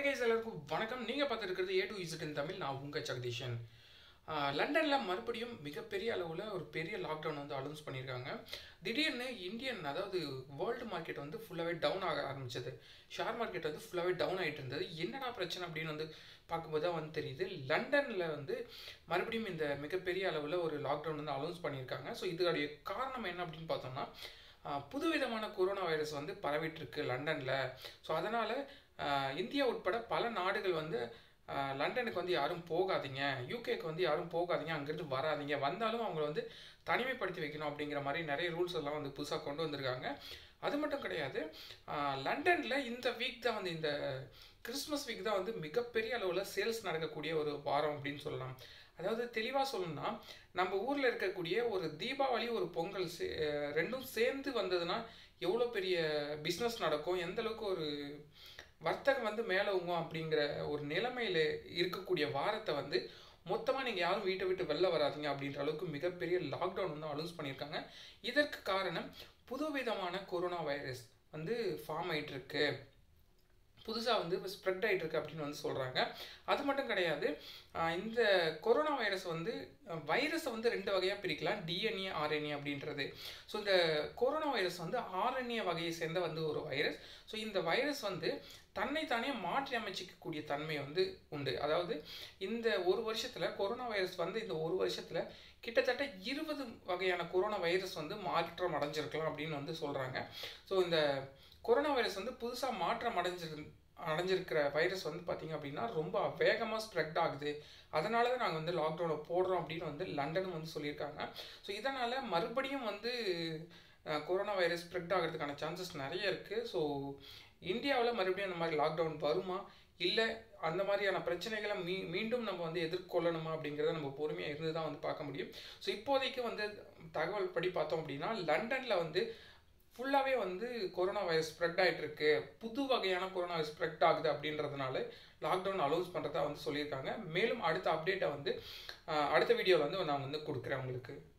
guys எல்லாருக்கும் வணக்கம் நீங்கள் பார்த்துருக்கிறது A to Z in Tamil நான் உங்கள் ஜெகதீஷன் லண்டனில் மறுபடியும் மிகப்பெரிய அளவில் ஒரு பெரிய லாக்டவுன் வந்து அனௌன்ஸ் பண்ணியிருக்காங்க திடீர்னு இந்தியன் அதாவது வேர்ல்டு மார்க்கெட் வந்து ஃபுல்லாகவே டவுன் ஆக ஆரம்பிச்சது ஷேர் மார்க்கெட் வந்து ஃபுல்லாகவே டவுன் ஆகிட்டு இருந்தது என்னடா பிரச்சனை அப்படின்னு வந்து பார்க்கும்போது தான் வந்து தெரியுது லண்டனில் வந்து மறுபடியும் இந்த மிகப்பெரிய அளவில் ஒரு லாக்டவுன் வந்து அனௌன்ஸ் பண்ணியிருக்காங்க ஸோ இதோடைய காரணம் என்ன அப்படின்னு பார்த்தோம்னா ஆஹ் புதுவிதமான கொரோனா வைரஸ் வந்து பரவிட்டு இருக்கு லண்டனில் ஸோ அதனால் இந்தியா உட்பட பல நாடுகள் வந்து ஆஹ் லண்டனுக்கு வந்து யாரும் போகாதீங்க யூகேக்கு வந்து யாரும் போகாதீங்க அங்கேருந்து வராதீங்க வந்தாலும் அவங்கள வந்து தனிமைப்படுத்தி வைக்கணும் அப்படிங்கிற மாதிரி நிறைய ரூல்ஸ் எல்லாம் வந்து புதுசாக கொண்டு வந்திருக்காங்க அது மட்டும் கிடையாது லண்டனில் இந்த வீக் தான் வந்து இந்த கிறிஸ்மஸ் வீக் தான் வந்து மிகப்பெரிய அளவில் சேல்ஸ் நடக்கக்கூடிய ஒரு வாரம் அப்படின்னு சொல்லலாம் அதாவது தெளிவாக சொல்லணும்னா நம்ம ஊரில் இருக்கக்கூடிய ஒரு தீபாவளி ஒரு பொங்கல் சே அஹ் ரெண்டும் சேர்ந்து வந்ததுன்னா எவ்வளோ பெரிய பிஸ்னஸ் நடக்கும் எந்த அளவுக்கு ஒரு வர்த்தகம் வந்து மேலே உங்கும் அப்படிங்கிற ஒரு நிலைமையில் இருக்கக்கூடிய வாரத்தை வந்து மொத்தமாக நீங்கள் யாரும் வீட்டை விட்டு வெளில வராதீங்க அப்படின்ற அளவுக்கு மிகப்பெரிய லாக்டவுன் வந்து அனௌன்ஸ் பண்ணியிருக்காங்க இதற்கு காரணம் புதுவிதமான கொரோனா வைரஸ் வந்து ஃபார்ம் ஆயிட்டு இருக்கு புதுசாக வந்து ஸ்ப்ரெட் ஆகிட்டு இருக்கு அப்படின்னு வந்து சொல்கிறாங்க அது மட்டும் கிடையாது ஆஹ் இந்த கொரோனா வைரஸ் வந்து வைரஸை வந்து ரெண்டு வகையாக பிரிக்கலாம் டிஎன்ஏ ஆர்என்ஏ அப்படின்றது ஸோ இந்த கொரோனா வைரஸ் வந்து ஆர்என்ஏ வகையை சேர்ந்த வந்து ஒரு வைரஸ் ஸோ இந்த வைரஸ் வந்து தன்னைத்தானே மாற்றி அமைச்சிக்கக்கூடிய தன்மை வந்து உண்டு அதாவது இந்த ஒரு வருஷத்தில் கொரோனா வைரஸ் வந்து இந்த ஒரு வருஷத்தில் கிட்டத்தட்ட இருபது வகையான கொரோனா வைரஸ் வந்து மாற்றம் அடைஞ்சிருக்கலாம் அப்படின்னு வந்து சொல்கிறாங்க ஸோ இந்த கொரோனா வைரஸ் வந்து புதுசாக மாற்றம் அடைஞ்சிரு அடைஞ்சிருக்கிற வைரஸ் வந்து பார்த்திங்க அப்படின்னா ரொம்ப வேகமாக ஸ்ப்ரெட் ஆகுது அதனால தான் நாங்கள் வந்து லாக்டவுனை போடுறோம் அப்படின்னு வந்து லண்டனும் வந்து சொல்லியிருக்காங்க ஸோ இதனால் மறுபடியும் வந்து அஹ், கொரோனா வைரஸ் ஸ்ப்ரெட் ஆகிறதுக்கான சான்சஸ் நிறைய இருக்குது ஸோ இந்தியாவில் மறுபடியும் அந்த மாதிரி லாக்டவுன் வருமா இல்லை அந்த மாதிரியான பிரச்சனைகளை மீ மீண்டும் நம்ம வந்து எதிர்கொள்ளணுமா அப்படிங்கிறத நம்ம பொறுமையாக இருந்து தான் வந்து பார்க்க முடியும் ஸோ இப்போதைக்கு வந்து தகவல் படி பார்த்தோம் அப்படின்னா லண்டனில் வந்து ஃபுல்லாகவே வந்து கொரோனா வைரஸ் ஸ்ப்ரெட் ஆகிட்டு இருக்கு புது வகையான கொரோனா வைரஸ் ஸ்ப்ரெட் ஆகுது அப்படின்றதுனால லாக்டவுன் அலௌன்ஸ் பண்ணுறதா வந்து சொல்லியிருக்காங்க மேலும் அடுத்த அப்டேட்டை வந்து அஹ், அடுத்த வீடியோவில் வந்து நான் வந்து கொடுக்குறேன் உங்களுக்கு